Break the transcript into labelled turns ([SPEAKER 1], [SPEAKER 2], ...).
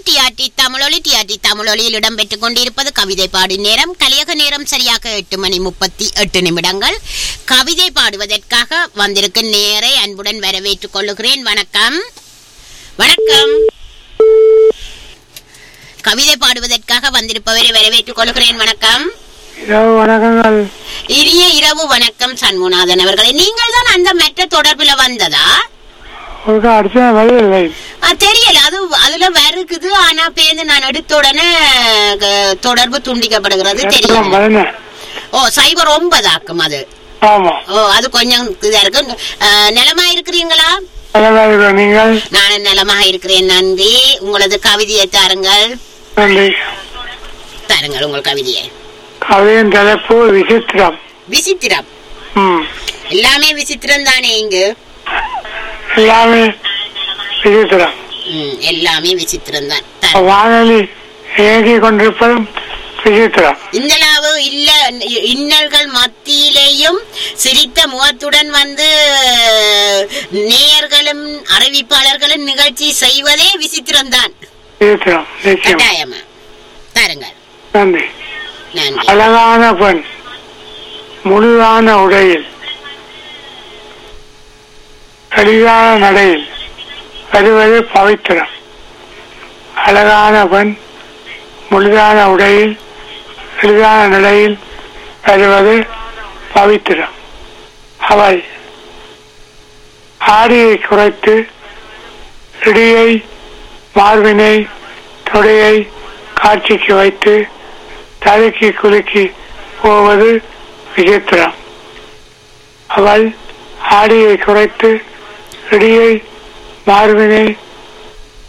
[SPEAKER 1] TRT தமிழொலி TRT தமிழொலியில் இடம்பெற்றுக் கொண்டிருப்பது கவிதை பாடும் நேரம் கலியக நேரம் சரியாக எட்டு மணி முப்பத்தி எட்டு நிமிடங்கள் கவிதை பாடுவதற்காக வந்திருக்கும் நேரை அன்புடன் வரவேற்றுக் கொள்ளுகிறேன் வணக்கம் வணக்கம் கவிதை பாடுவதற்காக வந்திருப்பவரை வரவேற்றுக் கொள்கிறேன் வணக்கம்
[SPEAKER 2] இரவு வணக்கங்கள்
[SPEAKER 1] இனிய இரவு வணக்கம் சண்முநாதன் அவர்களே நீங்கள் தான் அந்த மெட்ட தொடர்புல வந்ததா
[SPEAKER 2] ஒரு அர்ச்சனை வரவில்லை
[SPEAKER 1] ஆ, தெரியல அது அதுல வருகுது ஆனா பேருந்து நான் எடுத்த உடனே க- தொடர்பு துண்டிக்கப்படுகிறது தெரியல
[SPEAKER 2] வரேன்
[SPEAKER 1] ஓ சைபர் ஒன்பதாக்கும் அது
[SPEAKER 2] ஆமா
[SPEAKER 1] ஓ அது கொஞ்சம் இதா இருக்கு ஆ, நலமா இருக்கிறீங்களா
[SPEAKER 2] நல்லா இருக்கிறோம் நீங்கள்
[SPEAKER 1] நான் நலமாக இருக்கிறேன் நன்றி உங்களது கவிதையை தாருங்கள்
[SPEAKER 2] நன்றி
[SPEAKER 1] தாருங்கள் உங்கள் கவிதையை
[SPEAKER 2] கவிதையின் தலைப்பு விசித்திரம்
[SPEAKER 1] விசித்திரம்
[SPEAKER 2] ம்
[SPEAKER 1] எல்லாமே விசித்திரம் தானே இங்கு
[SPEAKER 2] எல்லாமே விசித்திரம்
[SPEAKER 1] ம், எல்லாமே விசித்திரம் தான்
[SPEAKER 2] வானொலி இயங்கிக் கொண்டிருப்பதும் விசித்திரம்
[SPEAKER 1] இந்தளவு இல்ல இன்னல்கள் மத்தியிலேயும் சிரித்த முகத்துடன் வந்து நேயர்களும் அறிவிப்பாளர்களும் நிகழ்ச்சி செய்வதே விசித்திரம் தான்
[SPEAKER 2] விசித்திரம் நிச்சயம்
[SPEAKER 1] கட்டாயமா தாருங்கள்
[SPEAKER 2] நன்றி
[SPEAKER 1] நன்றி
[SPEAKER 2] அழகான பெண் முழுதான உடையில் எளிதான நடையில் வருவது பவித்திரம் அழகான பெண் முழுதான உடையில் எளிதான நிலையில் வருவது பவித்திரம் அவள் ஆடியை குறைத்து இடியை மார்பினை தொடையை காட்சிக்கு வைத்து தலைக்கு குலுக்கி போவது விசித்திரம் அவள் ஆடியை குறைத்து இடியை மார்பினை